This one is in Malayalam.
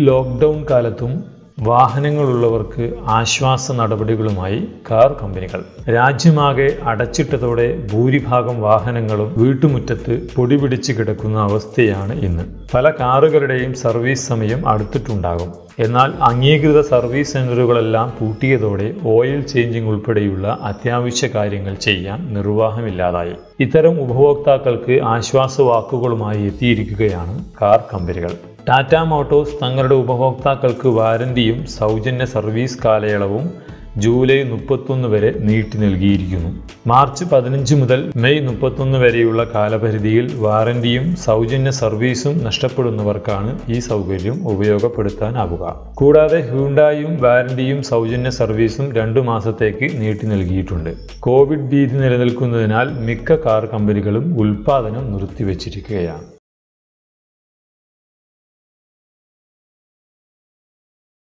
ലോക്ക്ഡൗൺ കാലത്തും വാഹനങ്ങളുള്ളവർക്ക് ആശ്വാസ നടപടികളുമായി കാർ കമ്പനികൾ രാജ്യമാകെ അടച്ചിട്ടതോടെ ഭൂരിഭാഗം വാഹനങ്ങളും വീട്ടുമുറ്റത്ത് പൊടി പിടിച്ച് കിടക്കുന്ന അവസ്ഥയാണ് ഇന്ന് പല കാറുകളുടെയും സർവീസ് സമയം അടുത്തിട്ടുണ്ടാകും എന്നാൽ അംഗീകൃത സർവീസ് സെന്ററുകളെല്ലാം പൂട്ടിയതോടെ ഓയിൽ ചേഞ്ചിങ് ഉൾപ്പെടെയുള്ള അത്യാവശ്യ കാര്യങ്ങൾ ചെയ്യാൻ നിർവാഹമില്ലാതായി ഇത്തരം ഉപഭോക്താക്കൾക്ക് ആശ്വാസ വാക്കുകളുമായി എത്തിയിരിക്കുകയാണ് കാർ കമ്പനികൾ ടാറ്റ മോട്ടോഴ്സ് തങ്ങളുടെ ഉപഭോക്താക്കൾക്ക് വാരന്റിയും സൗജന്യ സർവീസ് കാലയളവും ജൂലൈ മുപ്പത്തൊന്ന് വരെ നീട്ടി നൽകിയിരിക്കുന്നു മാർച്ച് പതിനഞ്ച് മുതൽ മെയ് മുപ്പത്തൊന്ന് വരെയുള്ള കാലപരിധിയിൽ വാറന്റിയും സൗജന്യ സർവീസും നഷ്ടപ്പെടുന്നവർക്കാണ് ഈ സൗകര്യം ഉപയോഗപ്പെടുത്താനാകുക കൂടാതെ ഹ്യൂണ്ടായും വാറന്റിയും സൗജന്യ സർവീസും രണ്ടു മാസത്തേക്ക് നീട്ടി നൽകിയിട്ടുണ്ട് കോവിഡ് ഭീതി നിലനിൽക്കുന്നതിനാൽ മിക്ക കാർ കമ്പനികളും ഉൽപ്പാദനം നിർത്തിവച്ചിരിക്കുകയാണ്